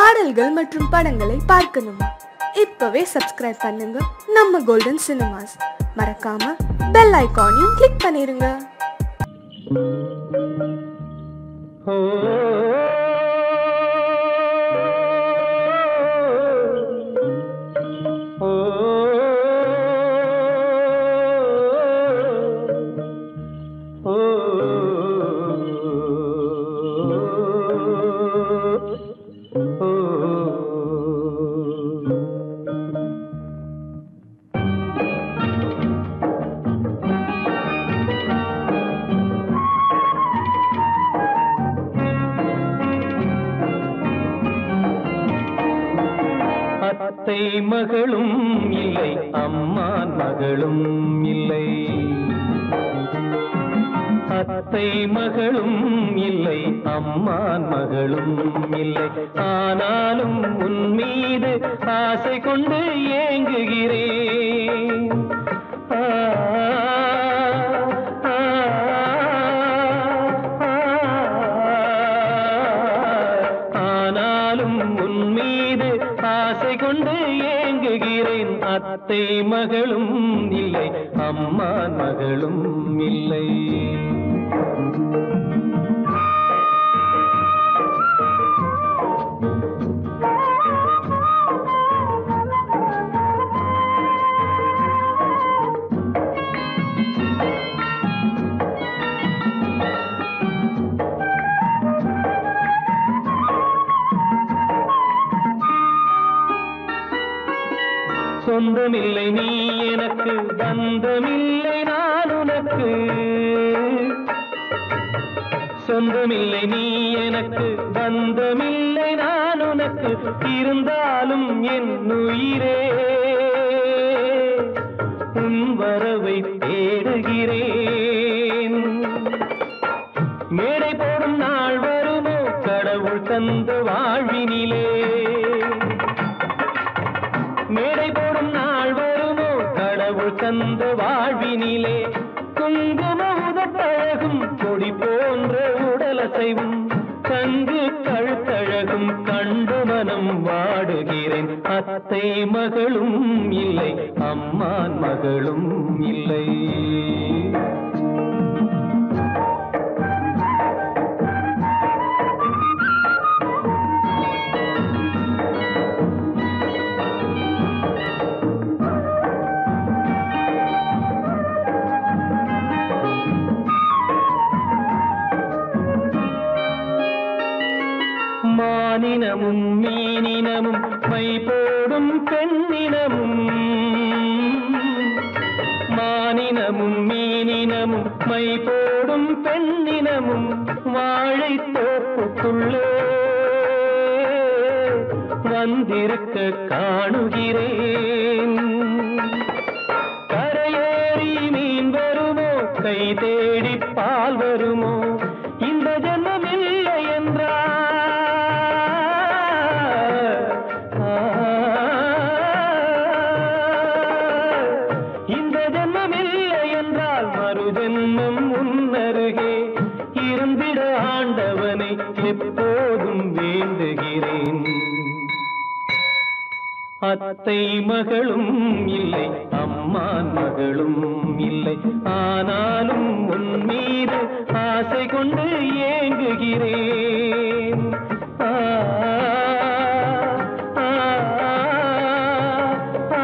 பாடல்கள் மற்றும் படங்களை பார்க்கணுமா இப்பவே சப்ஸ்கிரைப் பண்ணுங்க நம்ம கோல்டன் சினிமாஸ் மறக்காம பெல் ஐகானையும் கிளிக் பண்ணிருங்க அத்தை மகளும் இல்லை அம்மான் மகளும் இல்லை அத்தை மகளும் இல்லை அம்மான் மகளும் இல்லை ஆனாலும் உன் மீது ஆசை கொண்டு ஏங்குகிறேன் ஆ, ஆ, ஆ, ஆனாலும் உன் மீது ஆசை கொண்டு ஏங்குகிறேன் அத்தை மகளும் இல்லை அம்மா மகளும் இல்லை சொந்தமில்லை நீ எனக்கு பந்தமில்லை நான் உனக்கு சொந்தமில்லை நீ எனக்கு பந்தமில்லை நான் உனக்கு இருந்தாலும் என் உயிரே உன் வரவை தேடுகிறேன் மேடை போடும் நாள் வருமோ கடவுள் தந்த வாழ்வினிலே மேடை போடும் நாள் வருமோ கடவுள் தந்த வாழ்வினிலே குங்கும உதட்டழகும் கொடி போன்ற உடலசைவும் கங்கு கழுத்தழகும் கண்டு மனம் வாடுகிறேன் அத்தை மகளும் இல்லை அம்மான் மகளும் இல்லை மானினமும் மீனினமும் மை போடும் பெண்ணினமும் மானினமும் மீனினமும் மை போடும் பெண்ணினமும் வாழை தோப்புக்குள்ளே வந்திருக்க காணுகிறேன் கரையேறி மீன் வருமோ கை தேடி பால் வருமோ இந்த ஜென்மம் இல்லை என்றால் ஆ, இந்த ஜென்மம் இல்லை என்றால் மறு ஜென்மம் உன்னருகே இருந்திட ஆண்டவனை எப்போதும் வேண்டுகிறேன் அத்தை மகளும் இல்லை அம்மான் மகளும் இல்லை ஆனாலும் உன் மீது ஆசை கொண்டு ஏங்குகிறேன் ஆ, ஆ, ஆ,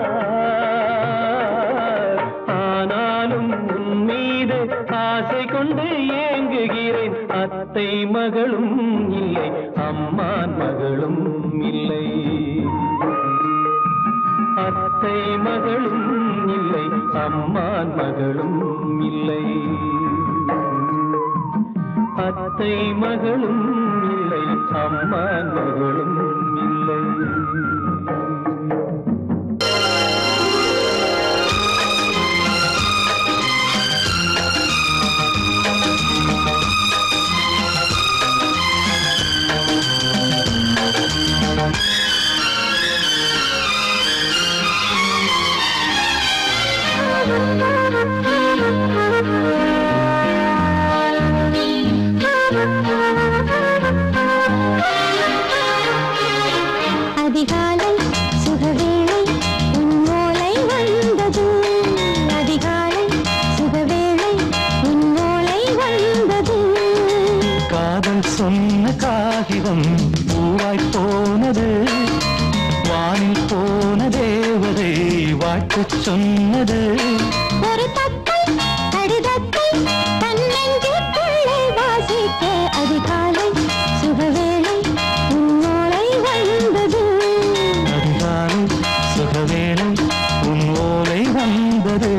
ஆனாலும் உன் மீது ஆசை கொண்டு ஏங்குகிறேன் அத்தை மகளும் இல்லை அம்மான் மகளும் இல்லை அத்தை மகளும் இல்லை அம்மான் மகளும் இல்லை அத்தை மகளும் இல்லை அம்மான் மகளும் இல்லை Thank you. பூவாய் போனது வானில் போன தேவதை வாழ்த்துச் சொன்னது ஒரு தத்தை கடிதத்தை தன்னெஞ்சுக்குள்ளே வாசிக்க அதிகாலை சுகவேளை உன்னோளை வந்தது அதிகாலை சுகவேளை உன் ஓலை வந்தது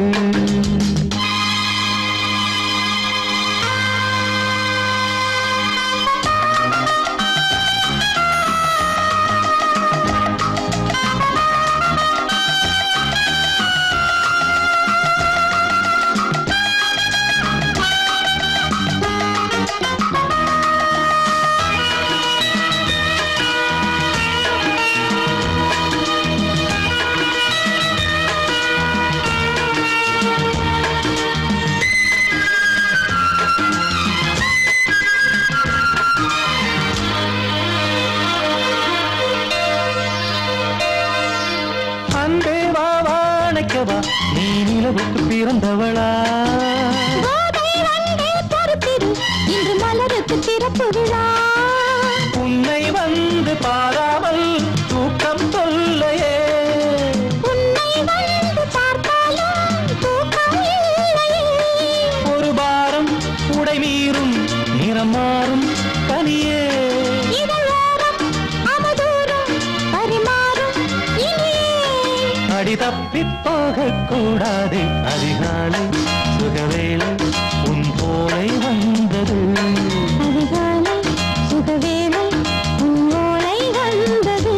அன்பே வா வாழைக்கவா நீ நிலவுக்கு பிறந்தவளா கோதை வந்தே பொறுத்திரு இன்று மலருக்கு திறப்பு விழா உன்னை வந்து பாராமல் தூக்கம் சொல்லையே உன்னை வந்து பார்த்தாலும் தூக்கம் இல்லையே ஒரு பாரம் உடை மீறும் நிறம் மாறும் தனியே இதழோரம் அவதூறும் பரிமாறும் இனியே அடி தப்பிப் போகக் கூடாது அதிகாலை சுகவேளை உன் போலை வந்தது அதிகாலை சுகவேளை உன்னோளை வந்தது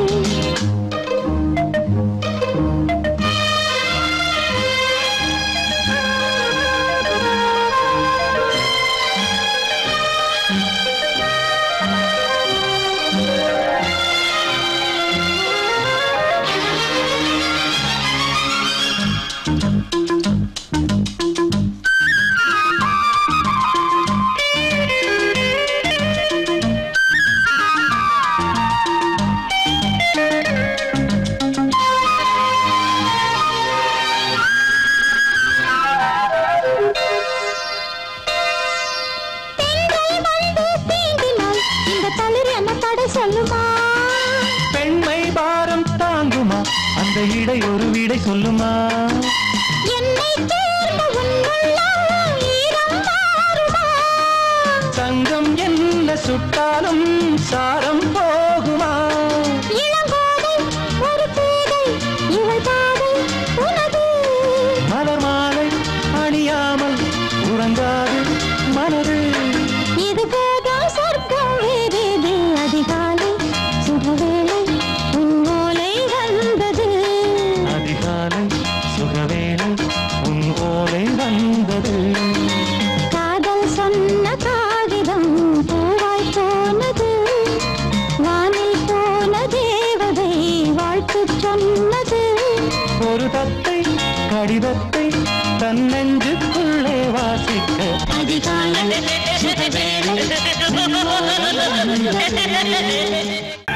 பெண்கள் வந்து தீண்டினால் இந்த தளிர் என்ன தடை சொல்லுமா பெண்மை பாரம் தாங்குமா அந்த இடை ஒரு விடை சொல்லுமா என்னை தேர்ந்த உன்னுள்ளம் ஈரம் மாறுமா தங்கம் என்ன சுட்டாலும் சாரம் போகுமா இளங்கோதை ஒரு பேதை இவள் பாதை உனது மலர் மாலை அணியாமல் உறங்காது மனது இது போதும் சொர்க்கம் வேறேது அதிகாலை சுகவேளை உன்னோலை வந்தது அதிகாலை சுகவேளை உன் ஓலை வந்தது காதல் சொன்ன காகிதம் பூவாய் போனது வானில் போன தேவதை வாழ்த்து சொன்னது ஒரு தத்தை கடிதத்தை தன்னெஞ்சுக்குள்ளே வாசிக்க அதிகாலை சுகவேளை உன்னோலை வந்தது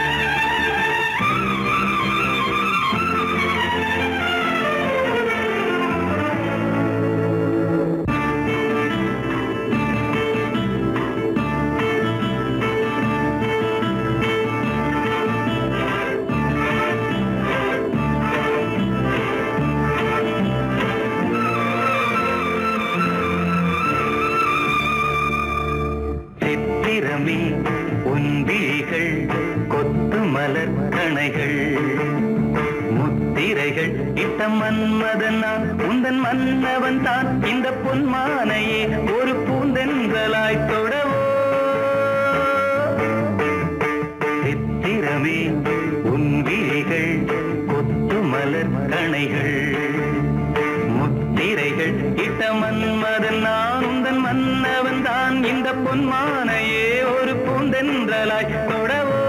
சித்திரமே உன் விழிகள் கொத்து மலர் கணைகள் முத்திரைகள் இட்ட மன்மதன் நான் உந்தன் மன்னவன் தான் இந்த பொன்மானையே ஒரு பூந்தென்றலாய் தொடவோ சித்திரமே உன் விழிகள் கொத்து மலர் கணைகள் முத்திரைகள் இட்ட மன்மதன் நான் உந்தன் மன்னவன் தான் இந்த பொன்மானையே ஒரு பூந்தென்றலாய் தொடவோ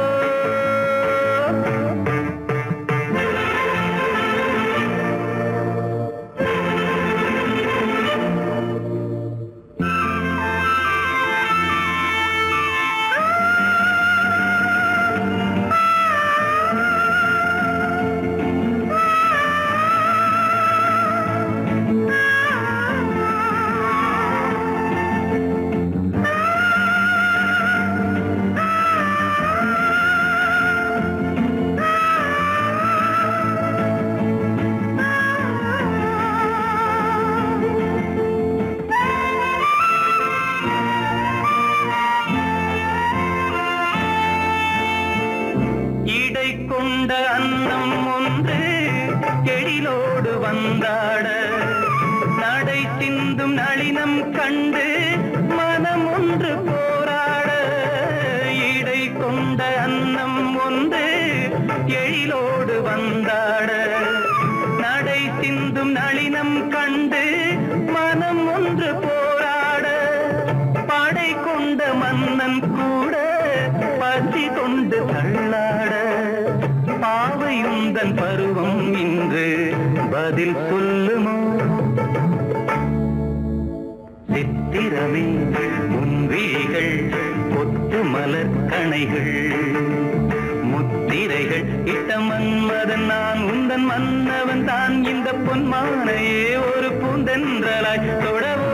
கொண்ட அன்னம் ஒன்று எழிலோடு வந்தாட நடை சிந்தும் நளினம் கண்டு மனம் ஒன்று போராட இடை கொண்ட அன்னம் ஒன்று எழிலோடு வந்தாட நடை சிந்தும் நளினம் கண்டு மனம் ஒன்று போராட படை கொண்ட மன்னன் கூட பசி கொண்டு தள்ளாட பாவையுந்தன் பருவம் இன்று பதில் சொல்லுமோ சித்திரமே முன்விழிகள் கொத்து மலர் கணைகள் முத்திரைகள் இட்ட மன்மதன் நான் உந்தன் மன்னவன் தான் இந்த பொன்மானையே ஒரு பூந்தென்றலாய் தொடவோ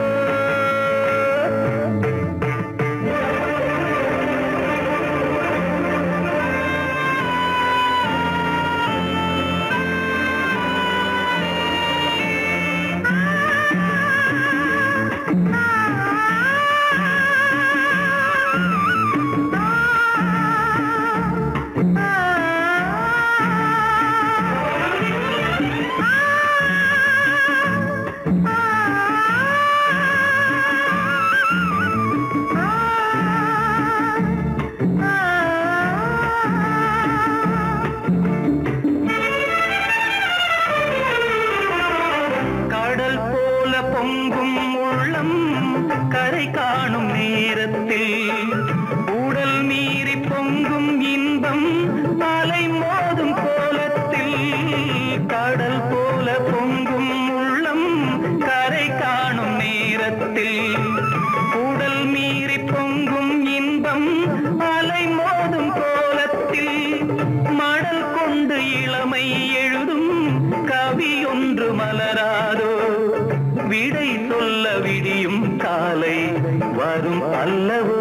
கடல் போல பொங்கும் உள்ளம் கரை காணும் நேரத்தில் உடல் மீறி பொங்கும் இன்பம் அலை மோதும் கோலத்தில் கடல் போல பொங்கும் உள்ளம் கரை காணும் நேரத்தில் உடல் மீறி பொங்கும் இன்பம் அலை மோதும் கோலத்தில் மடல் கொண்டு இளமை எழுதும் கவி ஒன்று மலராதோ விடை சொல்ல விடியும் காலை வரும் அல்லவோ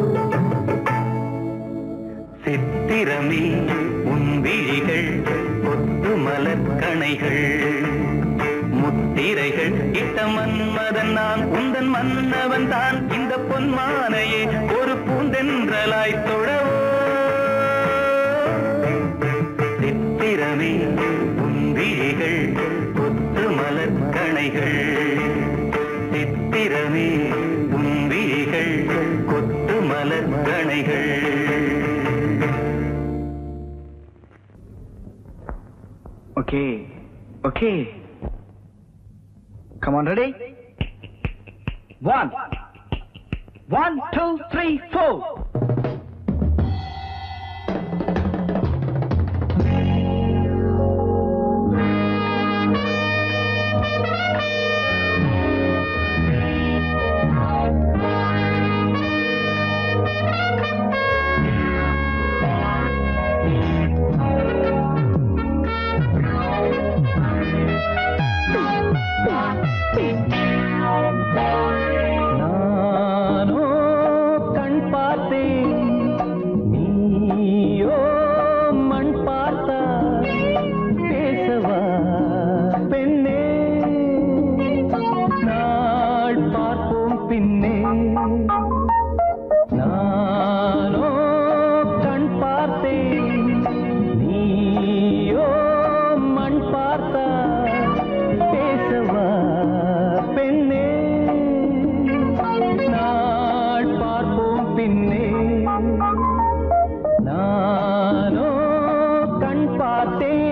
சித்திரமே உன் விழிகள் கொத்து மலர் கணைகள் முத்திரைகள் இட்ட மன்மதன் நான் உந்தன் மன்னவன் தான் இந்த பொன்மானையே ஒரு பூந்தென்றலாய் தொடவோ சித்திரமே உன் விழிகள் கொத்து மலர் கணைகள் சித்திரமே உன் விழிகள் கொத்து மலர் கணைகள் Okay. Okay. Come on, ready? One. One, two, three, four. நானோ கண் பார்த்தேன் நீயோ மண் பார்த்தா பேசவா பெண்ணே நாள் பார்ப்போம் பின்னே நானோ கண் பார்த்தேன் நீயோ மண் பார்த்தா பேசவா பெண்ணே நாள் பார்ப்போம் பின்னே நானோ கண் பார்த்தேன்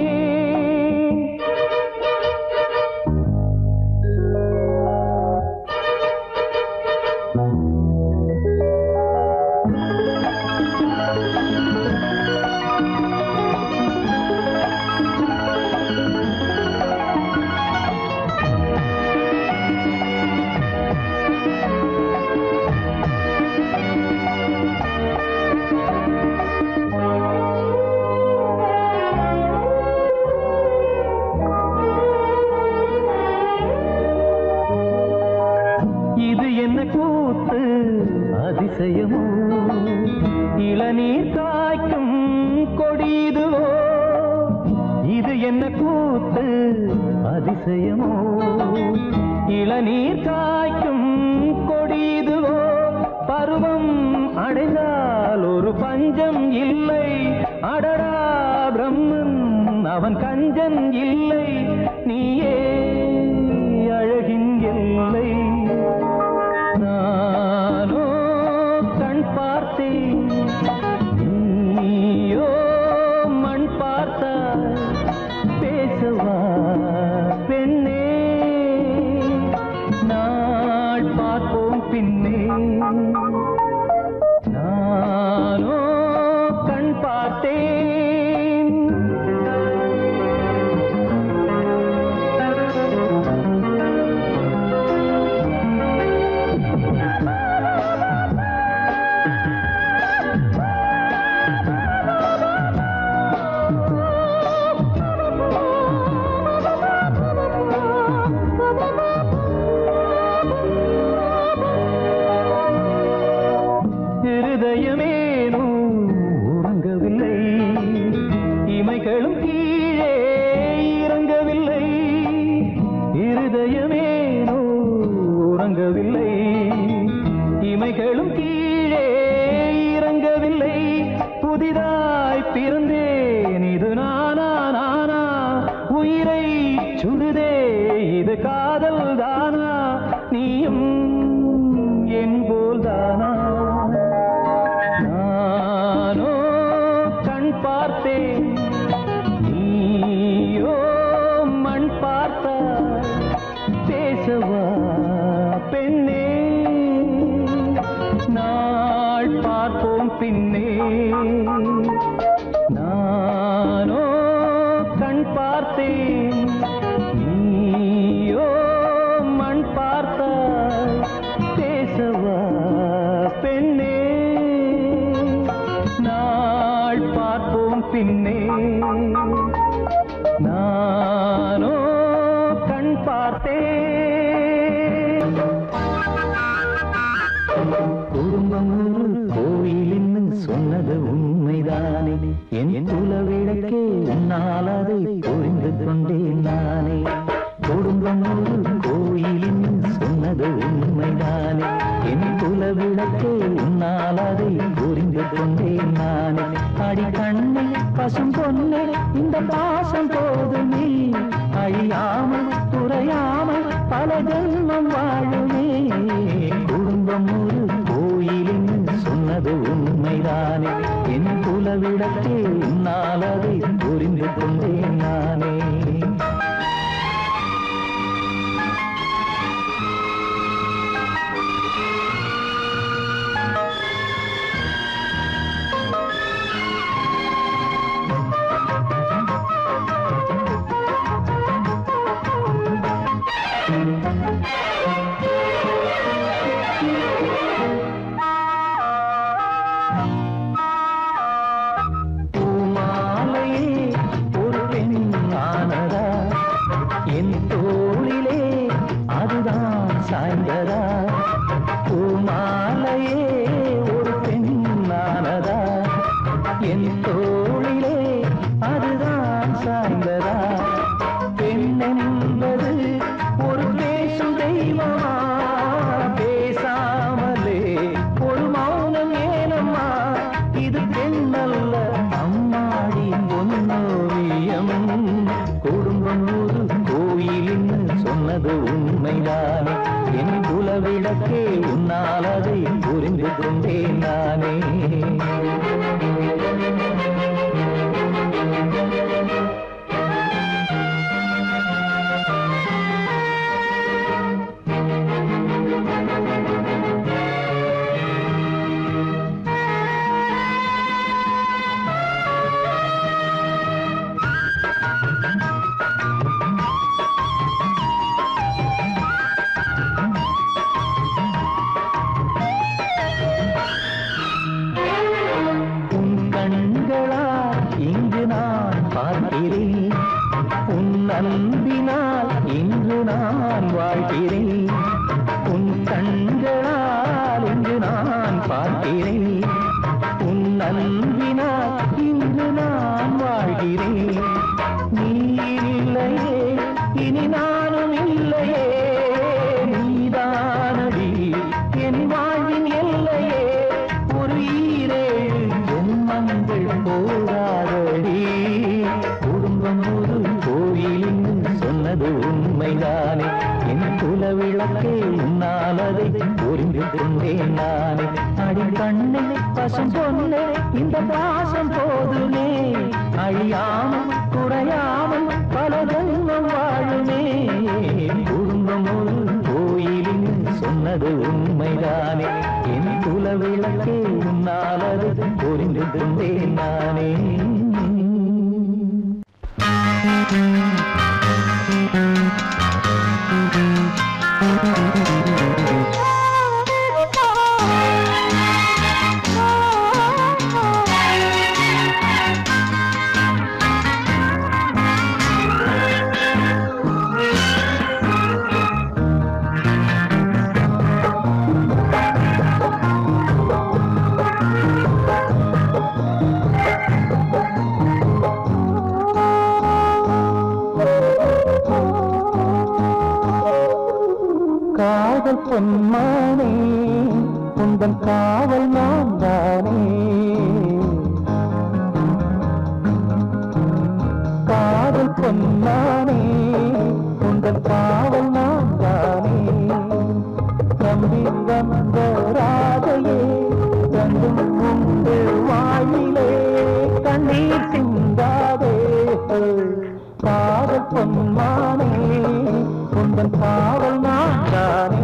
இது என்ன கூத்து அதிசயமோ இளநீர் காய்க்கும் கொடிதுவோ இது என்ன கூத்து அதிசயமோ இளநீர் காய்க்கும் கொடிதுவோ பருவம் அடைந்தால் ஒரு பஞ்சம் இல்லை அடடா பிரம்ம அவன் கஞ்சன் இல்லை நீயே அழகின் எல்லை நானோ கண் பார்த்தேன் நீயோ மண் பார்த்தாய் பேசவா பெண்ணே நாள் பார்ப்போம் பின்னே நானோ கண் பார்த்தேன் இருதயமேனோ உறங்கவில்லை இமைகளும் கீழே இறங்கவில்லை இருதயமேனோ உறங்கவில்லை இமைகளும் கீழே இறங்கவில்லை புதிதாய் பிறந்தேன் இது நானா நானா உயிரை சுடுதே இது காதல் தானா நீயும் என் போல் தானா நானோ கண் பார்த்தேன் நீயோ மண் பார்த்தாய் பேசவா பெண்ணே நாள் பார்ப்போம் பின்னே நானோ கண் பார்த்தேன் நீயோ மண் பார்த்தாய் பேசவா பெண்ணே நாள் பார்ப்போம் பின்னே நானோ கண் பார்த்தேன் குடும்பம் ஒரு கோயிலின்னு சொன்னது உண்மைதானே என் குலவிளக்கே உன்னால் அதை புரிந்து கொண்டேன் நானே குடும்பம் ஒரு கோயிலின்னு சொன்னது உண்மைதானே என் குலவிளக்கே உன்னால் அதை புரிந்து கொண்டேன் நானே அடி கண்ணே பசும் பொன்னே இந்த பாசம் போதுமே அழியாமல் குறையாமல் பல ஜென்மம் வாழுமே குடும்பம் ஒரு கோயிலின் சொன்னது உண்மைதானே என் குலவிடத்தே உன்னால் அதை புரிந்து கொண்டேன் நானே பூமாலையே ஒரு பெண் ஆனதா என் தோளிலே அதுதான் சாய்ந்ததா பூமாலையே ஒரு பெண் ஆனதா என் தோளிலே அதுதான் சாய்ந்ததா பெண் என்பது ஒரு பேசும் தெய்வமா பேசாமலே ஒரு மௌனம் ஏனம்மா இது பெண்ணல்ல அம்மாடி பொன்னோவியம் குடும்பம் ஒரு கோயிலின்னு சொன்னது உண்மைதானே என் குலவிளக்கே உன்னால் அதை புரிந்து கொண்டேன் நானே உன் கண்களால் இங்கு நான் பார்க்கிறேன் உன் அன்பினால் இன்று நான் வாழ்கிறேன் உன் கண்களால் இங்கு நான் பார்க்கிறேன் உன் அன்பினால் இன்று நான் வாழ்கிறேன் நீ இல்லையே இனி நானும் இல்லையே நீதானடி என் வாழ்வின் எல்லையே ஒரு ஈரேழு ஜென்மங்கள் போராடடி குடும்ப பசும் பொண்ணு இந்த பாசம் போதுமே அழியாமல் குறையாமல் பல ஜென்மம் வாழுமே குடும்பம் ஒரு கோயிலின் சொன்னது உண்மைதானே என் குல விளக்கே உன்னாலது புரிந்து கொண்டேன் நானே காதல் பொன்மானே உந்தன் காவல் நான் தானே காதல் பொன்மானே உந்தன் காவல் நான் தானே நம்பி வந்த ராதையே கண்டும் உண்டு வாயிலே கண்ணீர் சிந்தாதே காதல் பொன்மானே உந்தன் காவல் நான் தானே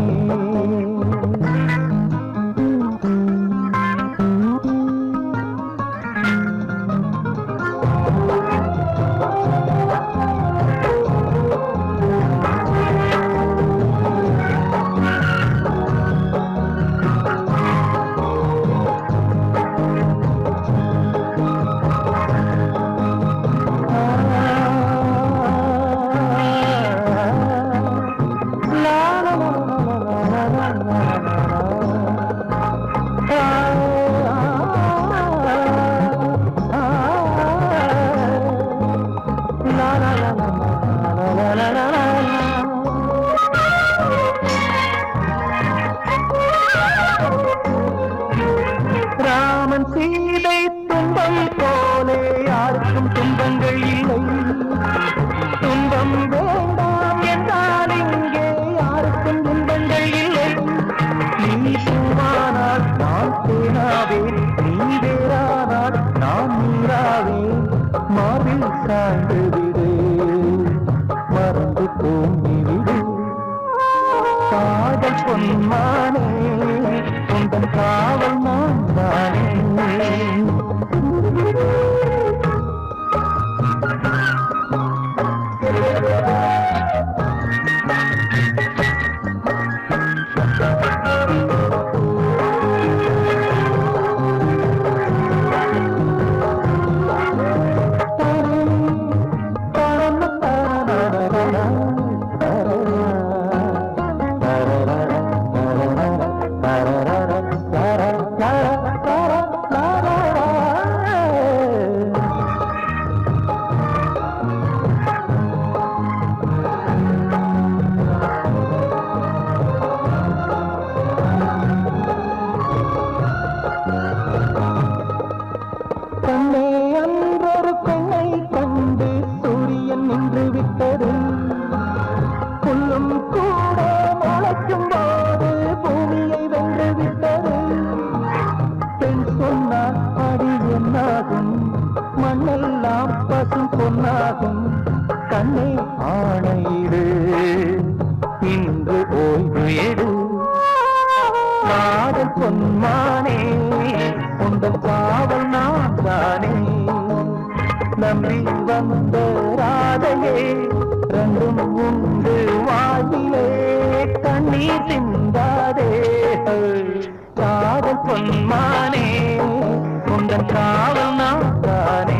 ராமன் சீதை துன்பம் போலே யாருக்கும் துன்பங்கள் இல்லை துன்பம் வேண்டாம் என்றால் இங்கே யாருக்கும் துன்பங்கள் இல்லை நீ பூவானால் நான் தேனாவே நீ வேறானால் நான் நீராவே மார்பில் சாய்ந்து விடு மறந்து தூங்கி விடு காதல் பொன்மானே உந்தன் காவல் நான் தானே கண்ணே அன்றொரு பெண்ணை கண்டு சூரியன் நின்று விட்டது புல்லும் கூட முளைக்கும் போது பூமியை வென்று விட்டது பெண் சொன்னால் அடி என்னாகும் மண்ணெல்லாம் பசும் பொன்னாகும் கண்ணே ஆணையிடு இன்று ஓய்வு எடு காதல் பொன்மானே உந்தன் காவல் நான் தானே நம்பி வந்த ராதையே ரெண்டும் உண்டு வாயிலே கண்ணீர் சிந்தாதே காதல் பொன்மானே உந்தன் காவல் நான் தானே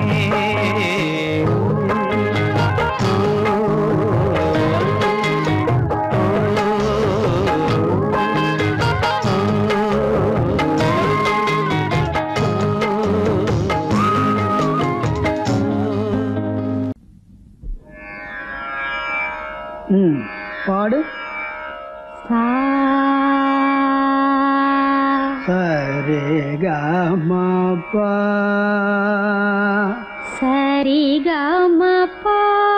ம் பாடு சா சரே கமபா சரி கமபா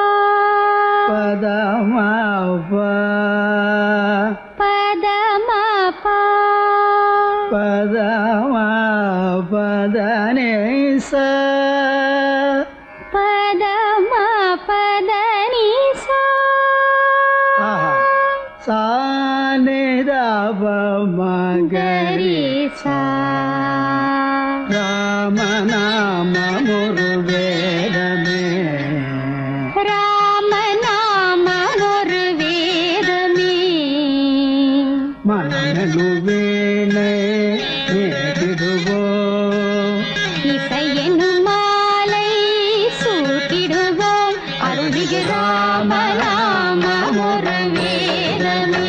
பதமபா பதமபா பதமபா சா பதம பதனி சா ஆஹா. சா நி த ப ம க ரி சா ராம நாம ஒரு வேதமே ராம நாம ஒரு வேதமே மனநலு வேலை நேரிடுவோ இசையெனும் மாலை சூட்டிடுவோம் அருள்மிகு ராம நாம ஒரு வேதமே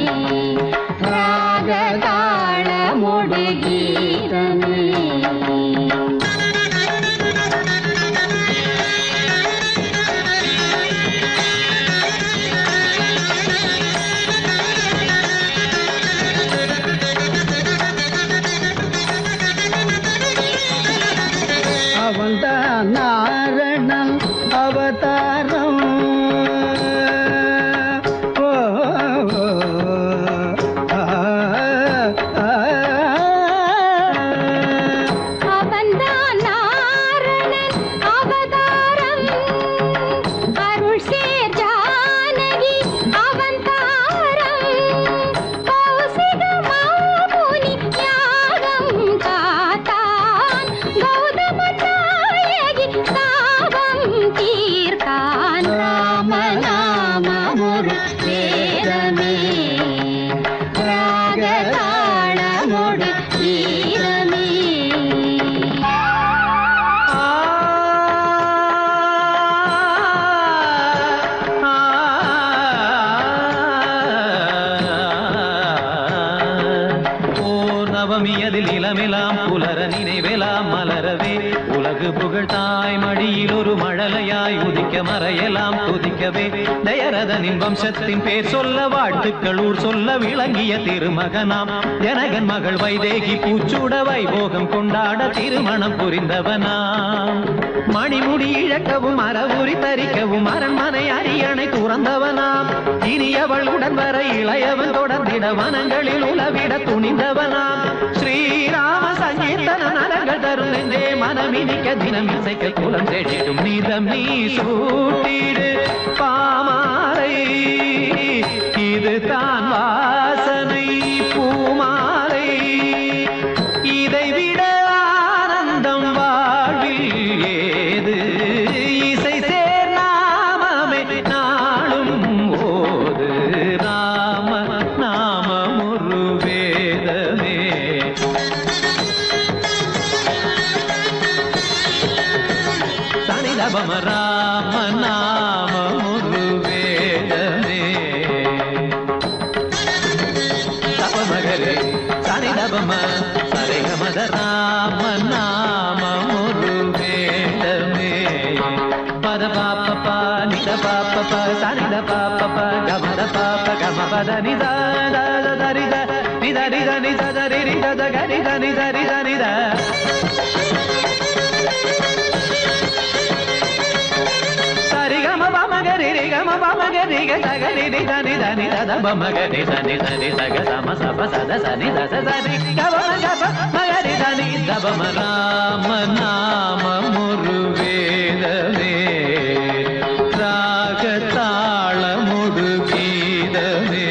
ராக தாளமொடு கீதமே அவன்தான் நாரணன் அவதாரம் ஓ, ஓ, ஆ, ஆ, அவன்தான் நாரணன் அவதாரம் அருள் சேர் ஜானகி அவதாரம் கௌசிக மாமுனி யாகம் காத்தான் கௌதம நாயகி தாபம் தீர்த்தான் ராம நாம ஒரு வேதமே ராக தாளமொடு கீதமே ஓர் நவமியதில் இளமெலாம் புலர நினைவெலாம் மலரவே உலகு புகழ் தாய் மடியில் ஒரு மழலையாய் உதிக்க மறையெல்லாம் துதிக்கவே தயரதனின் வம்சத்தின் பேர் சொல்ல வாழ்த்துக்கள் ஊர் சொல்ல விளங்கிய திருமகனாம் ஜனகன் மகள் வைதேகி பூச்சூட வைபோகம் கொண்டாட திருமணம் புரிந்தவனாம் மணிமுடி இழக்கவும் மரபுரி தரிக்கவும் அரண்மனை அரியணை துறந்தவனாம் இனி அவள் உடன் வர இளையவன் தொடர்ந்திட வனங்களில் உலவிட துணிந்தவனாம் ஸ்ரீராம சங்கீர்த்தன நலங்கள் தரும் நெஞ்சே மனமினிக்க தினம் இசைக்க குலம் செழிடும் நீதம் நீ சூட்டிடு பாமாலை இது தான் வாசனை பூமாலை இதை விட ஆனந்தம் வாழ்வில் ஏது இசை சேர் நாமமே நாளும் ஓது ராம நாமம் ஒரு வேதமே தனிதபம ராம நாமம் ஒரு வேதமே தபமகரே சனிதபம சரிகமத ராம நாமம் ஒரு வேதமே பத பாப்ப பா நித பாப்ப ப சனித பாப்ப ப கமத பாப்ப கம பத நித த த ரித நித நித நித த ரி ரித த க நித நித ரித நித சரிகம பமகரி ரிகம பமகரி க சகரி ரி தனி தனி தத பமகரி சனி சனி சக சம சப சத சனி தச சரி கவன கப மகரி தனி தபம ராம நாம முரு வேதமே ராக தாள முடு கீதமே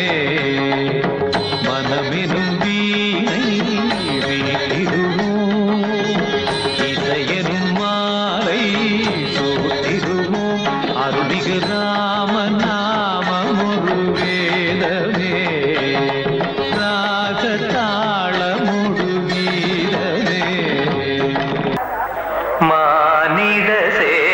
மனமெனும் வீணை வீட்டிடுவோம் இசையனும் மாலை சூட்டிடுவோம் அருளிகு ராம நாம ஒரு வேதமே ராக தாள முடு கீதமே மானிட சே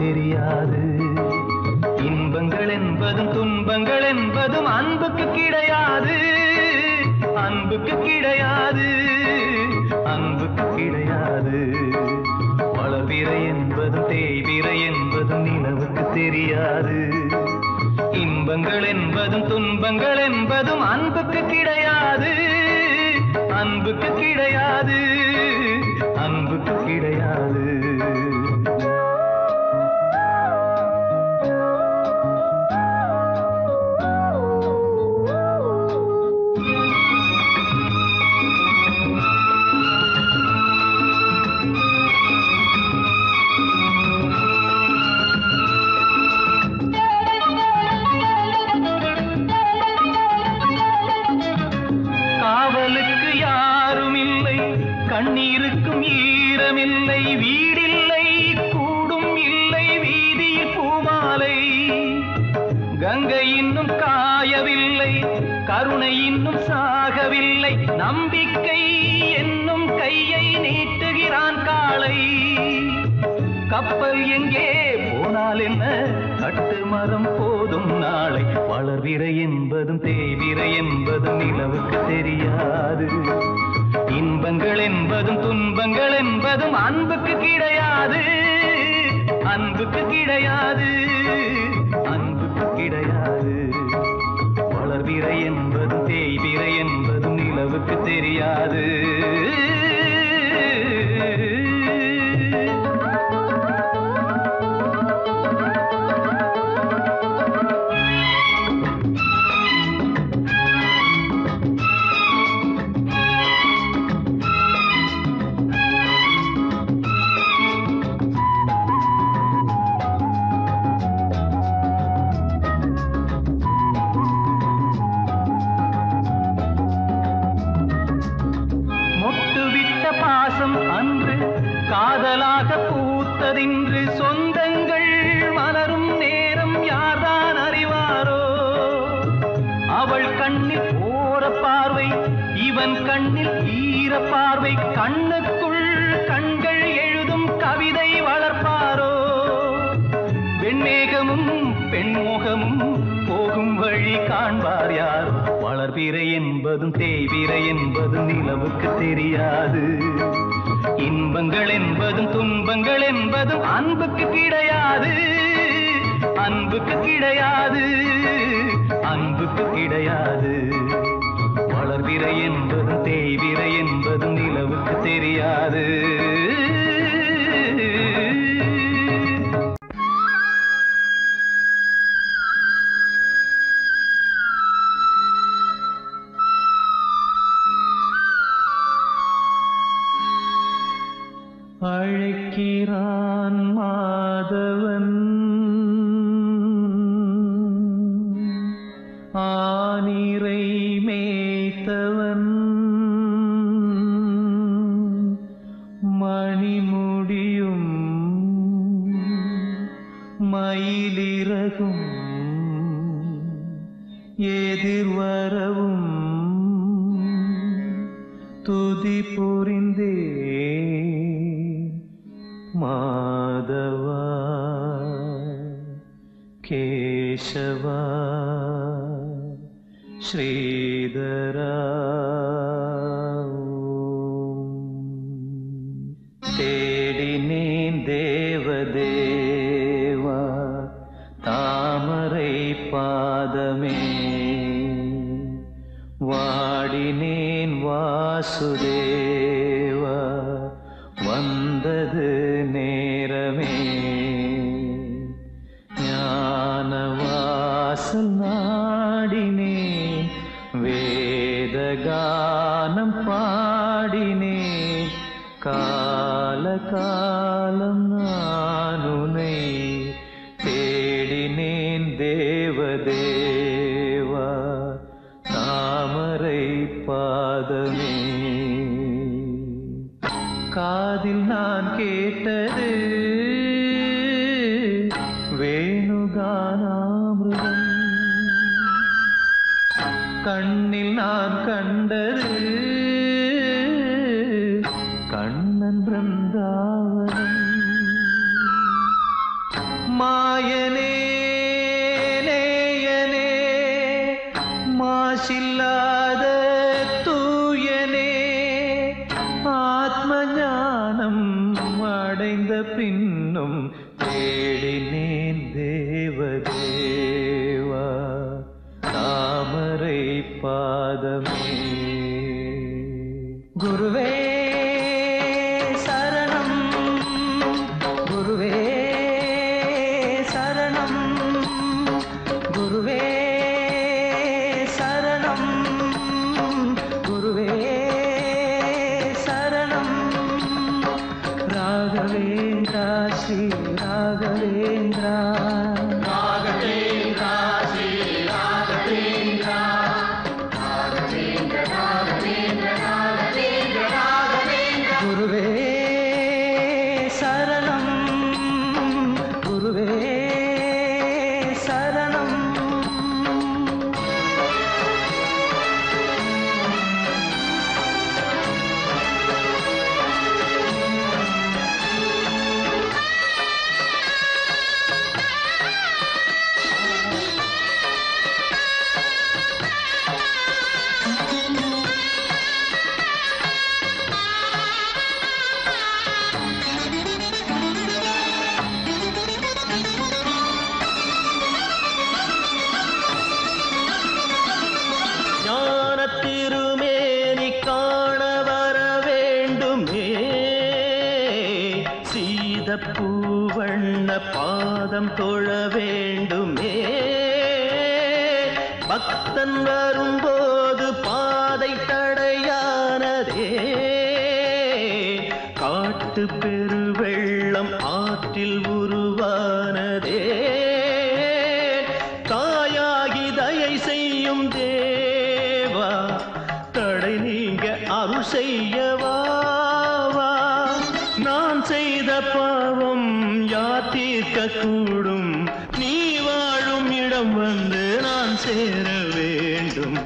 தெரியாது இன்பங்கள் என்பதும் துன்பங்கள் என்பதும் அன்புக்கு கிடையாது அன்புக்கு கிடையாது அன்புக்கு கிடையாது வளர்பிறை என்பதும் தேய்பிறை என்பதும் நிலவுக்கு தெரியாது இன்பங்கள் என்பதும் துன்பங்கள் என்பதும் அன்புக்கு கிடையாது அன்புக்கு கிடையாது அன்புக்கு கிடையாது காவலுக்கு யாரும் இல்லை கண்ணீருக்கும் ஈரமில்லை வீடில்லை கூடும் இல்லை வீதியில் பூமாலை கங்கை இன்னும் காயவில்லை கருணை இன்னும் சாகவில்லை நம்பிக்கை என்னும் கையை நீட்டுகிறான் காளை கப்பல் எங்கே போனால் என்ன கட்டு மரம் போதும் நாளை வளர்விரை என்பதும் தேய்விரை என்பதும் நிலவுக்கு தெரியாது இன்பங்கள் என்பதும் துன்பங்கள் என்பதும் அன்புக்கு கிடையாது அன்புக்கு கிடையாது அன்புக்கு கிடையாது வளர்விரை என்பதும் தேய்விரை என்பதும் நிலவுக்கு தெரியாது மொட்டுவிட்ட பாசம் அன்று காதலாக பூத்ததின்று சொந்தங்கள் மலரும் நேரம் யார்தான் அறிவாரோ அவள் கண்ணில் ஓர பார்வை இவன் கண்ணில் ஈர பார்வை கண்ணுக்குள் கண்கள் எழுதும் கவிதை வளர்ப்பாரோ வெண்மேகமும் பெண்முகமும் போகும் வழி காண்பார் யார் வளர்பிறை என்பதும் தேய்பிறை என்பதும் நிலவுக்கு தெரியாது இன்பங்கள் என்பதும் துன்பங்கள் என்பதும் அன்புக்கு கிடையாது அன்புக்கு கிடையாது அன்புக்கு கிடையாது வளர்பிறை என்பதும் தேய்பிறை என்பதும் நிலவுக்கு தெரியாது அழைக்கிறான் மாதவன் ஆனிரை மேய்த்தவன் மணிமுடியும் மயிலிறகும் எதிர்வரவும் துதி புரிந்தே மாதவா கேசவா ஸ்ரீதரா தேடினேன் தேவதேவா தாமரை பாதமே வாடினேன் வாசுதேவா வந்தது நேரமே ஞானவாசல் நாடினேன் வேதகானம் பாடினேன் கால காலம் நானுனை தேடினேன் தேவதேவா தாமரை பாதமே காதில் நான் கேட்டது வேணுகானாமிருதம் கண்ணில் நான் கண்டது கண்ணன் பிருந்தாவனம் மாசில்லாத தூயனே ஆத்ம ஞானம் அடைந்த பின்னும் தேடினேன் தேவதேவா தாமரை பாதமே குருவே சரணம் குருவே சரணம் குருவே சரணம் குருவே சரணம் ராகவேந்திரா ஸ்ரீ ராகவேந்திரா குருவே சரணம் குருவே சரணம் ஞான திருமேனி காண வர வேண்டுமே சீத பூவண்ண பாதம் தொழ வேண்டுமே பக்தன் வரும்போது பாதை தடையானதே காட்டு பெருவெள்ளம் ஆற்றில் உருவானதே தாயாகி தயை செய்யும் தேவா தடை நீங்க அருள் செய்யவா வா. நான் செய்த பாவம் யார் தீர்க்க கூடும் நீ வாழும் இடம் வந்து நான் சேர வேண்டும்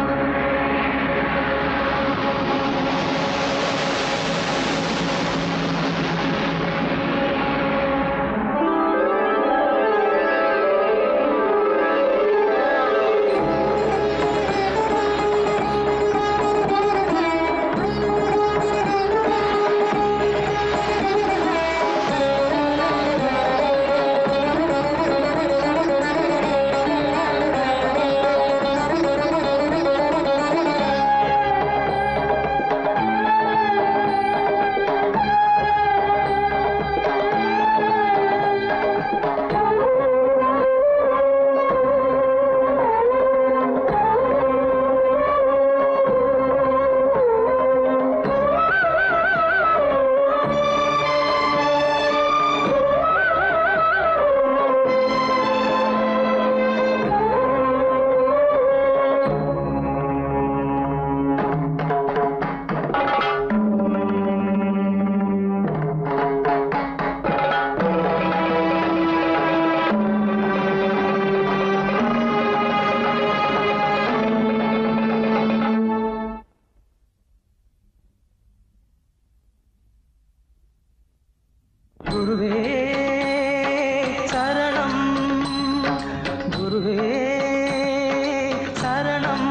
குருவே சரணம் குருவே சரணம்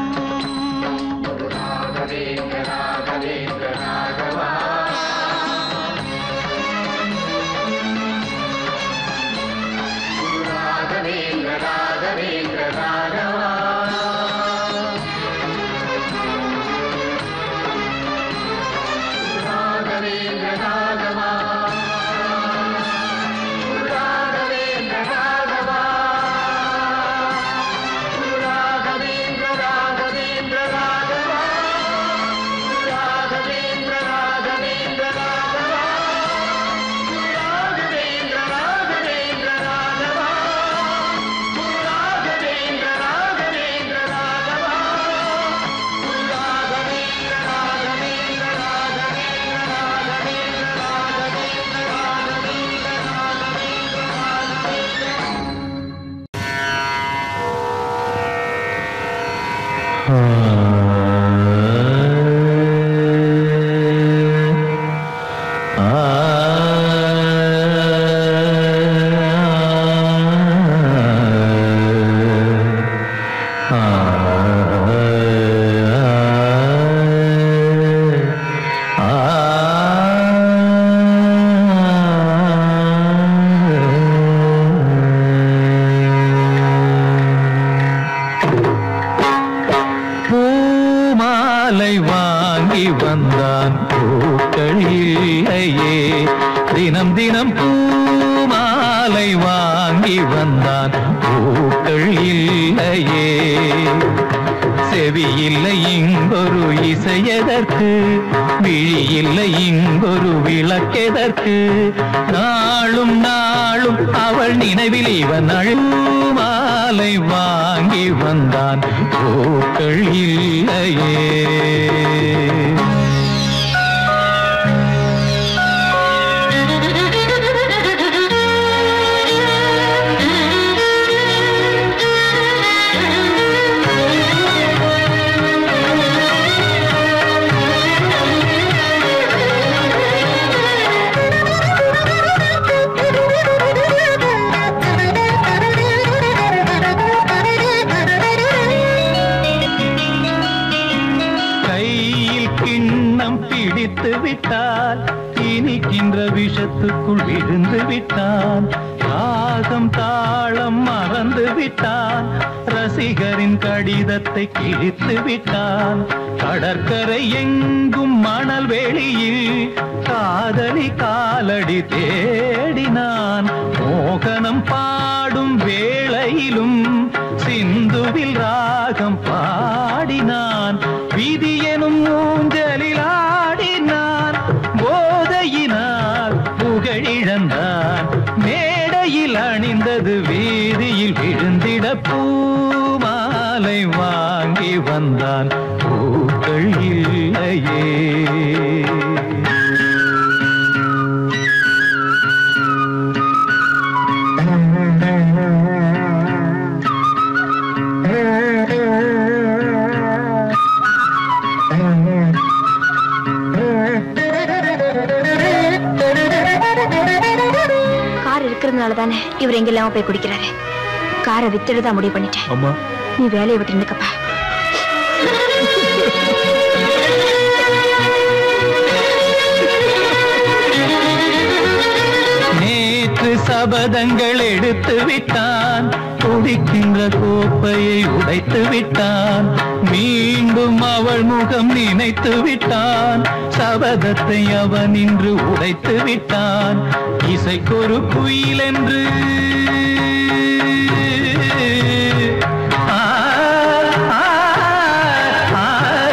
ஆ மாலை வாங்கி வந்தான் பூக்கள் இல்லையே தினம் தினம் பூ மாலை வாங்கி வந்தான் பூக்கள் இல்லையே செவி இல்லை இங்கொரு இசையதற்கு விழி இல்லை இங்கொரு விளக்கெதற்கு நாளும் நாளும் அவள் நினைவில் இவன் அழுமாலை வாங்கி வந்தான் பூக்கள் இல்லையே கையில் கிண்ணம் பிடித்து விட்டால் இனிக்கின்ற விஷத்துக்குள் விழுந்து விட்டான் ராகம் தாளம் மறந்து விட்டான் ரசிகரின் கடிதத்தை கிழித்து விட்டான் கடற்கரை எங்கும் மணல் வெளியில் காதலி காலடி தேடினான் மோகனம் பாடும் வேளையிலும் சிந்துவில் ராகம் பாடினான் விதி எனும் ஊஞ்சலில் ஆடினான் போதையினால் புகழிழந்தான் மேடையில் அணிந்தது வீதியில் விழுந்திட பூமாலை வாங்கி வந்தான் பூக்கள் இல்லையே கார் இருக்கிறதுனால தானே இவர் எங்க இல்லாம போய் குடிக்கிறாரு காரை வித்துட்டு தான் முடிவு பண்ணிட்டேன் அம்மா நீ வேலையை விட்டு இருந்துக்கப்பா நேற்று சபதங்கள் எடுத்து விட்டான் குடிக்கின்ற கோப்பையை உடைத்து விட்டான் மீண்டும் அவள் முகம் நினைத்து விட்டான் சபதத்தை அவன் இன்று உடைத்து விட்டான் இசைக்கொரு குயில் என்று ஆ, ஆ, ஆ,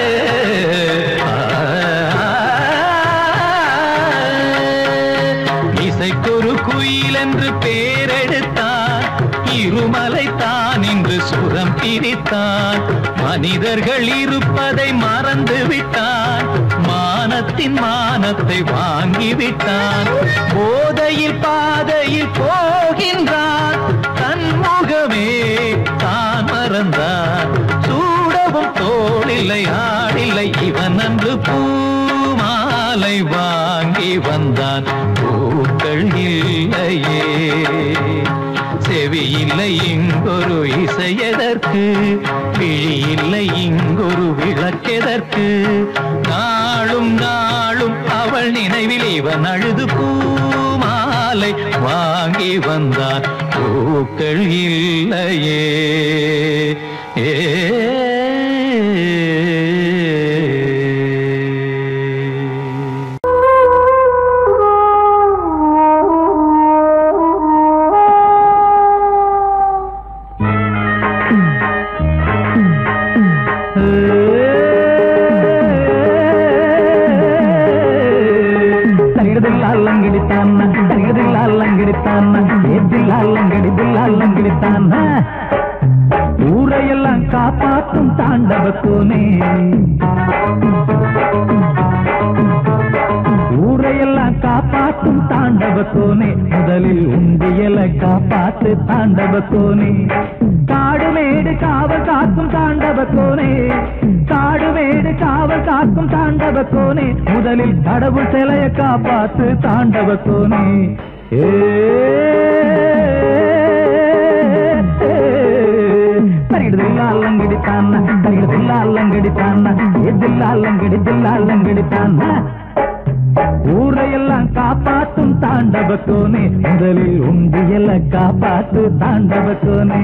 இசைக்கொரு குயில் என்று பேரெடுத்தான் இருமலை தான் இன்று சுரம் பிரித்தான் மனிதர்கள் இருப்பதை மறந்து விட்டான் மானத்தின் மானத்தை வாங்கி விட்டான் போதையில் பாதையில் போகின்றான் தன் முகமே தான் மறந்தான் சூடவும் தோளில்லை ஆடில்லை இவன் அன்று பூமாலை வாங்கி வந்தான் பூக்கள் இல்லையே செவி இல்லை இங்கொரு இசையதற்கு விழி இல்லை இங்கொரு விளக்கெதற்கு நாளும் நாளும் அவள் நினைவில் இவன் அழுது பூமாலை வாங்கி வந்தான் பூக்கள் இல்லையே ஏ தங்கடித்தான தங்கடித்தான ஏத்தில்லாலங்கடித்தான ஊரையெல்லாம் காப்பாற்றும் தாண்டவ கோனே ஊரையெல்லாம் காப்பாற்றும் தாண்டவ கோனே முதலில் உண்டியலை காப்பாத்து தாண்டவ கோனே காடு மேடு காவல் காக்கும் தாண்டவ கோனே காடு மேடு காவல் காக்கும் தாண்டவ கோனே முதலில் கடவுள் சிலைய காப்பாத்து தாண்டவ கோனே ஏ தரிடுதில்லாலங்கடித்தான தரிடுதில்லாலங்கடித்தான எதில்லாலங்கடிதில்லாலங்கடித்தான ஊரையெல்லாம் காப்பாத்தும் தாண்டவ கோனே முதலில் உண்டியல காப்பாத்து தாண்டவ கோனே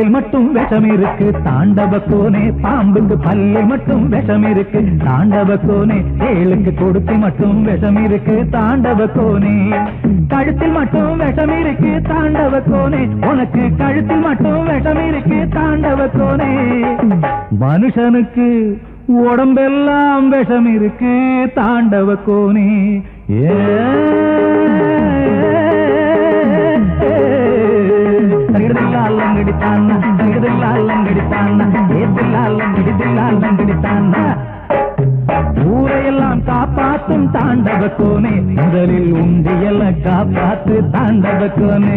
பல்லில் மட்டும் விஷம் இருக்கு தாண்டவ கோனே பாம்புக்கு பல்லில் மட்டும் விஷம் இருக்கு தாண்டவ கோனே ஏழுக்கு கொடுத்து மட்டும் விஷம் இருக்கு தாண்டவ கோனே கழுத்தில் மட்டும் விஷம் இருக்கு தாண்டவ கோனே உனக்கு கழுத்தில் மட்டும் விஷம் இருக்கு தாண்டவ கோனே மனுஷனுக்கு உடம்பெல்லாம் விஷம் இருக்கு தாண்டவ கோனே தகிடதில்லாலங்கடித்தான்னா தகிடதில்லாலங்கடித்தான்னா ஏத்தில்லாலங்கடிதில்லாலங்கடித்தான்னா ஊரையெல்லாம் காப்பாத்தும் தாண்டவ கோனே முதலில் உண்டியல காப்பாத்து தாண்டவ கோனே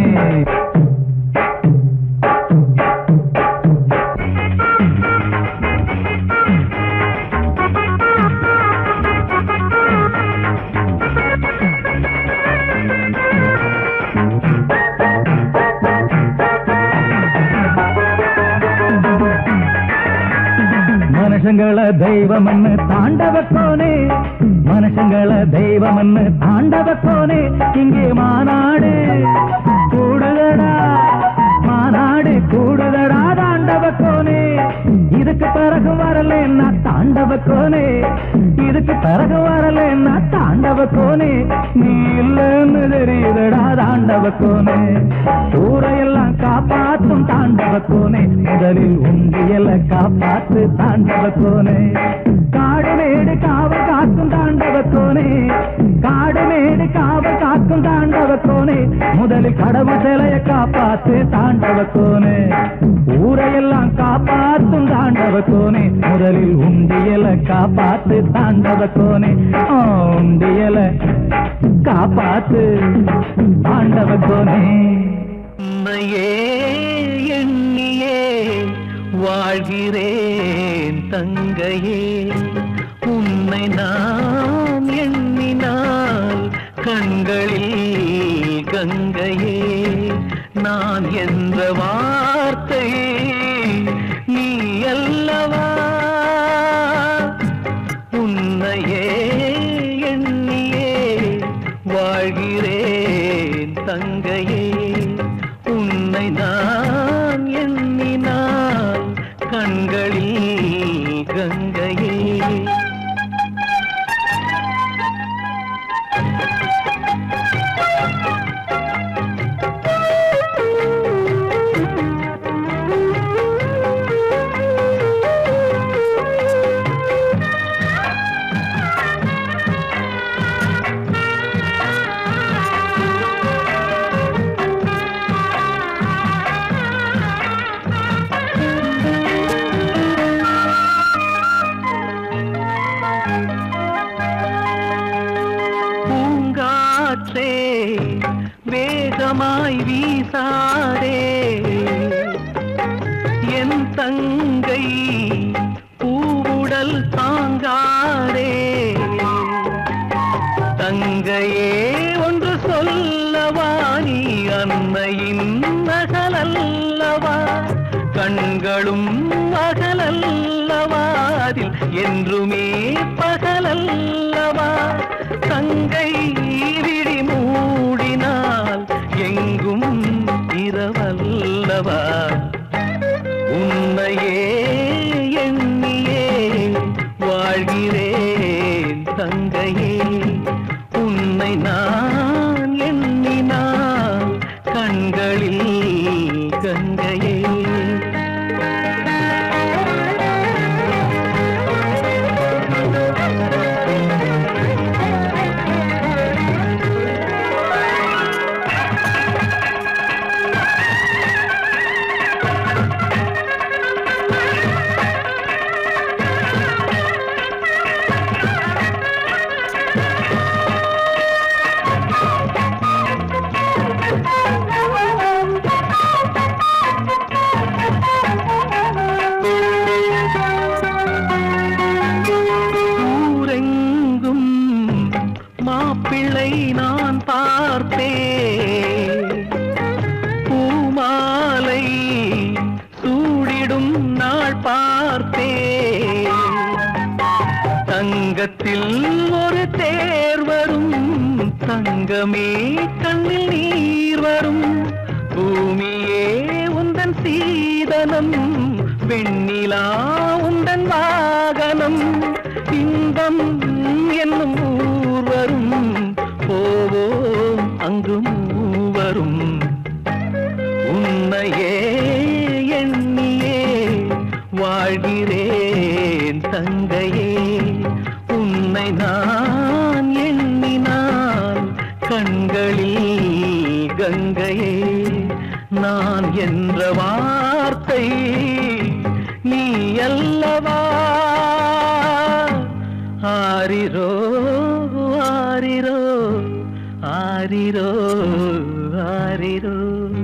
மனுஷங்கள தெய்வம்னு தாண்டவ கோனே மனுஷங்கள தெய்வம்னு தாண்டவ கோனே இங்கே மாநாடு கூடுதடா மாநாடு கூடுதடா தாண்டவ கோனே இதுக்கு பிறகு வரலன்னா தாண்டவ கோனே இதுக்கு பிறகு வரலன்னா தாண்டவ கோனே நீ இல்லைன்னு தெரியுதடா தாண்டவ கோனே ஊரையெல்லாம் காப்பாத்தும் தாண்டவ கோனே முதலில் உண்டியல காப்பாத்து தாண்டவ கோனே காடு மேடு காவல் காக்கும் தாண்டவ கோனே காடு மேடு காவல் காக்கும் தாண்டவ கோனே முதலில் கடவுள் சிலைய காப்பாத்து தாண்டவ கோனே ஊரையெல்லாம் காப்பாத்தும் தாண்டவ கோனே முதலில் உண்டியல காப்பாத்து தாண்டவ கோனே ஆ, உண்டியல காப்பாத்து தாண்டவ கோனே உன்னையே எண்ணியே வாழ்கிறேன் தங்கையே உன்னை நான் எண்ணினால் கண்களில் கங்கையே நான் என்ற வார்த்தை நீ அல்லவா உன்னையே எண்ணியே வாழ்கிறேன் தங்கையே உன்னை நான் எண்ணினால் கண்களில் கங்கையே பூங்காற்றே வேகமாய் வீசாதே என் தங்கை பூவுடல் தாங்காதே தங்கையே ஒன்று சொல்லவா நீ அன்னையின் மகளல்லவா கண்களும் மகளல்லவா அதில் என்றுமே பகலல்லவா தங்கை விழி மூடினால் எங்கும் இரவல்லவா உன்னையே எண்ணியே வாழ்கிறேன் தங்கையே உன்னை நான் எண்ணினால் கண்களில் கங்கையே ஊரெங்கும் மாப்பிள்ளை நான் பார்த்தேன் பூமாலை சூடிடும் நாள் பார்த்தேன் தங்கத்தில் ஒரு தேர் வரும் தங்கமே கண்ணில் நீர் வரும் பூமியே உந்தன் சீத நூதனம் வெண்ணிலா உந்தன் வாகனம் இன்பம் என்னும் ஊர்வரும் போவோம் அங்கு மூவரும் உன்னையே எண்ணியே வாழ்கிறேன் தங்கையே உன்னை நான் எண்ணினால் கண்களில் கங்கையே நான் என்ற வார்த்தை நீ அல்லவா ஆரிரோ ஆரிரோ ஆரிரோ ஆரிரோ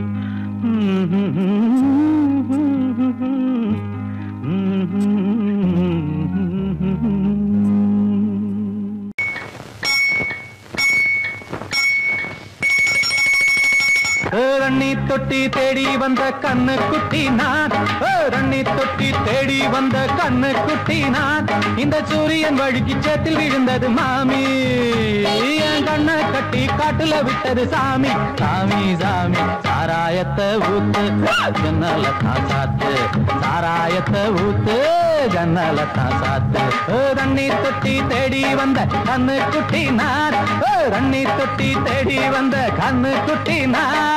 ரண்ணி தொட்டி தேடி வந்த கண்ணு குட்டி நான் ஓ, ரண்ணி தொட்டி தேடி வந்த கண்ணு குட்டி நான் இந்த சூரியன் வழுக்கி சேத்தில் விழுந்தது மாமி என் கண்ணை கட்டி காட்டுல விட்டது சாமி சாமி சாமி சாராயத்தை ஊத்து ஜன்னல தான் சாத்து சாராயத்தை ஊத்து ஜன்னல தான் சாத்து ஓ, ரண்ணி தொட்டி தேடி வந்த கண்ணு குட்டி நான் ஓ, ரண்ணி தொட்டி தேடி வந்த கண்ணு குட்டி நான்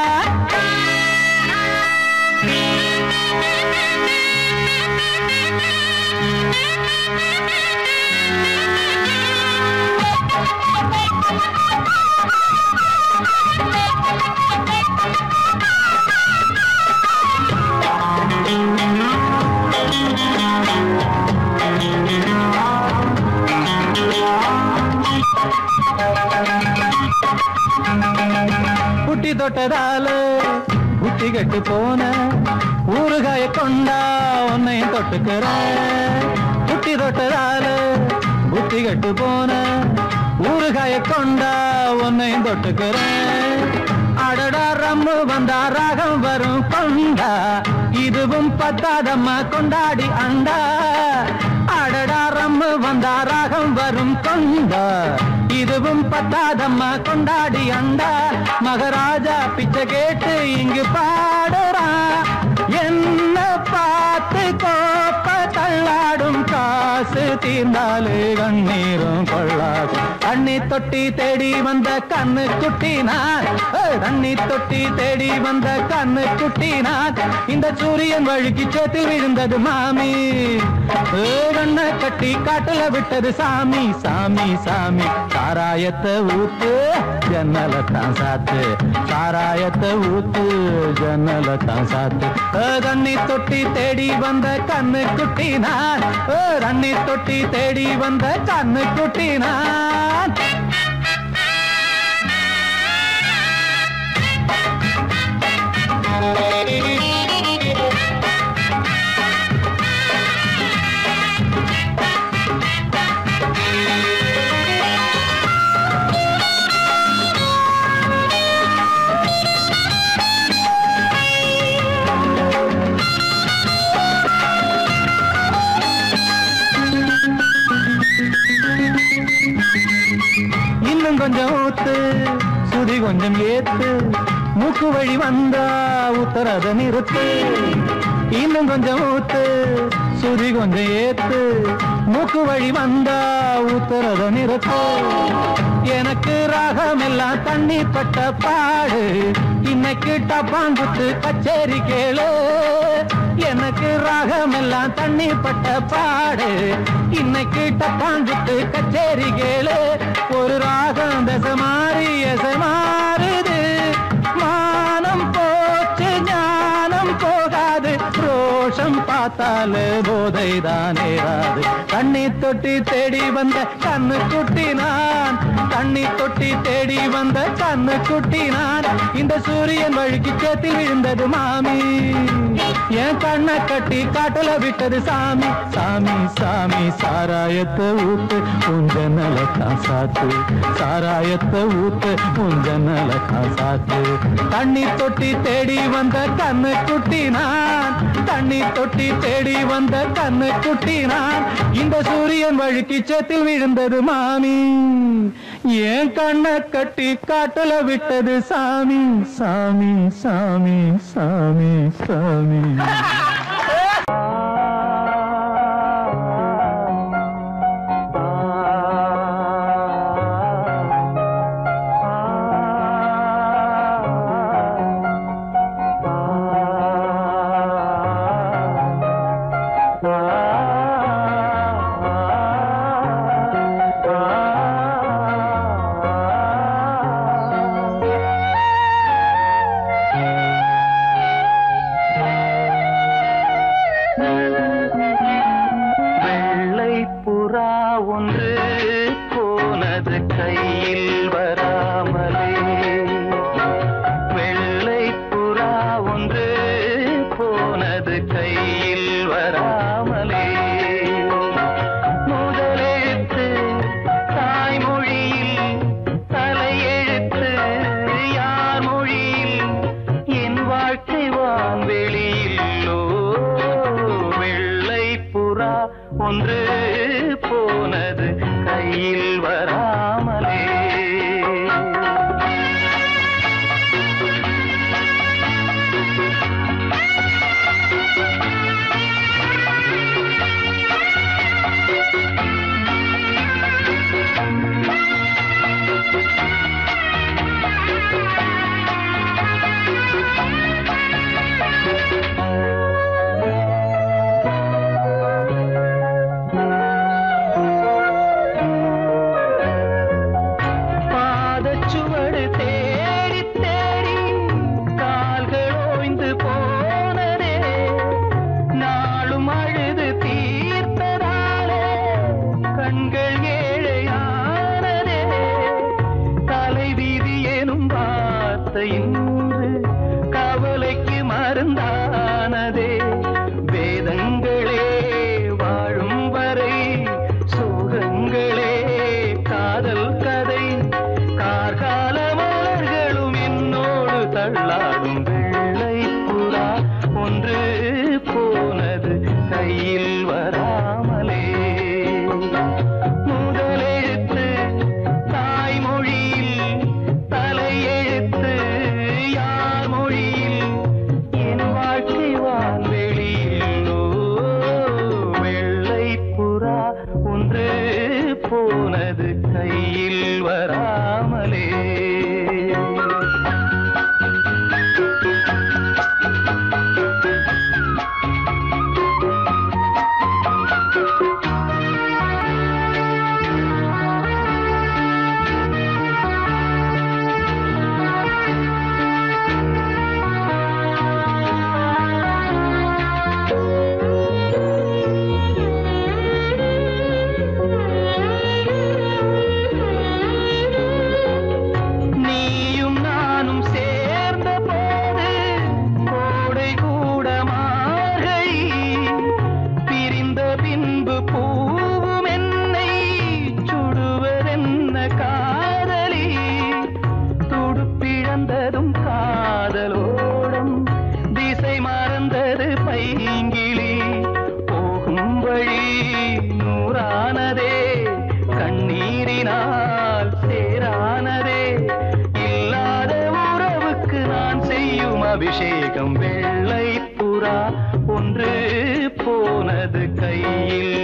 புட்டி தொட்டதால புத்தி கெட்டு போன ஊறுகாய கொண்டா உன்னையும் தொட்டுக்கிற புட்டி தொட்டதால புத்தி கெட்டு போன ஊறுகாய கொண்டா உன்னையும் தொட்டுக்கிற அடடா ரம்மு வந்தா ராகம் வரும் கொண்டா இதுவும் பத்தாதம்மா கொண்டாடி அண்டா அடடா ரம்மு வந்தா ராகம் வரும் கொண்டா இதுவும் பத்தாதம்மா கொண்டாடி அண்டா மகாராஜா பிச்சை கேட்டு இங்கு பாடுறா என்ன பார்த்து கோப்ப தள்ளாடும் காசு தீர்ந்தாலே கண்ணீரும் கொள்ளாது தண்ணி தொட்டி தேடி வந்த கண்ணு குட்டி நான் ஏய், தண்ணி தொட்டி தேடி வந்த கண்ணு குட்டி நான் இந்த சூரியன் வழுக்கி சேத்தில் விழுந்தது மாமி ஏய், கண்ணை கட்டி காட்டுல விட்டது சாமி சாமி சாமி சாராயத்தை ஊத்து ஜன்னல தான் சாத்து சாராயத்தை ஊத்து ஜன்னல தான் சாத்து ஏ, தண்ணி தொட்டி தேடி வந்த கண்ணு குட்டி நான் ஏ, தண்ணி தொட்டி தேடி வந்த கண்ணு குட்டி நான் இன்னும் கொஞ்சம் ஊத்து சுதி கொஞ்சம் ஏத்து மூக்கு வழி வந்தா உத்தரத நிறுத்து இன்னும் கொஞ்சம் ஊத்து சுதி கொஞ்சம் ஏத்து மூக்கு வழி வந்தா உத்தரத நிறுத்து எனக்கு ராகம் எல்லாம் தண்ணி பட்ட பாடு இன்னைக்கு டப்பாங்குத்து கச்சேரி கேளு எனக்கு ராகம் எல்லாம் தண்ணி பட்ட பாடு இன்னைக்கு டப்பாங்குத்து கச்சேரி கேளு ஒரு ராகம் தசை மாறி எசை மாறுது மானம் போச்சு ஞானம் போகாது ரோஷம் பார்த்தாலே போதை தானே ராது தண்ணி தொட்டி தேடி வந்த கண்ணு குட்டி நான் தண்ணி தொட்டி தேடி வந்த கண்ணு குட்டி நான் இந்த சூரியன் வழுக்கி சேத்தில் விழுந்தது மாமி என் கண்ணை கட்டி காட்டுல விட்டது சாமி சாமி சாமி சாராயத்தை ஊத்து உஞ்சனல காசாத்து சாராயத்தை ஊத்து உஞ்சனல காசாத்து தண்ணி தொட்டி தேடி வந்த கண்ணு குட்டி நான் தண்ணி தொட்டி தேடி வந்த கண்ணு குட்டி நான் இந்த சூரியன் வழுக்கி சேத்தில் விழுந்தது மாமி என் கண்ணை கட்டி காட்டுல விட்டது சாமி சாமி சாமி சாமி சாமி ஒன்று போனது கையில் வராமலே பாதச்சுவடு தேடி தேடி கால்கள் ஓய்ந்து போனதே நாளும் அழுது தீர்த்ததாலே கண்கள் ஏழையானதே தலைவீதி எனும் வார்த்தை இன்று கவலைக்கு மருந்தானதே வேதங்களே வாழும் வரை சோகங்களே காதல் கதை கார்கால மலர்களும் என்னோடு தள்ளாடும் வெள்ளை புறா ஒன்று போனது கையில் வராமலே முதலெழுத்து தாய்மொழியில் தலையெழுத்து யார் மொழியில் என் வாழ்க்கை வான்வெளியில் ஓ, வெள்ளை புறா ஒன்று போனது கையில் வராமலே நீயும் நானும் சேர்ந்த போது கோடை கூட மார்கழி பிரிந்த பின்பு பூவும் என்னை சுடுவதென்ன காதலி துடுப்பிழந்ததும் காதலோடம் திசை மறந்தது பைங்கிளி போகும் வழி நூறானதே கண்ணீரினால் சேரானதே இல்லாத உறவுக்கு நான் செய்யும் அபிஷேகம் வெள்ளை புறா ஒன்று போனது கையில்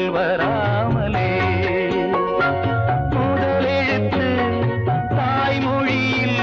வராமலே முதலெழுத்து தாய்மொழியில்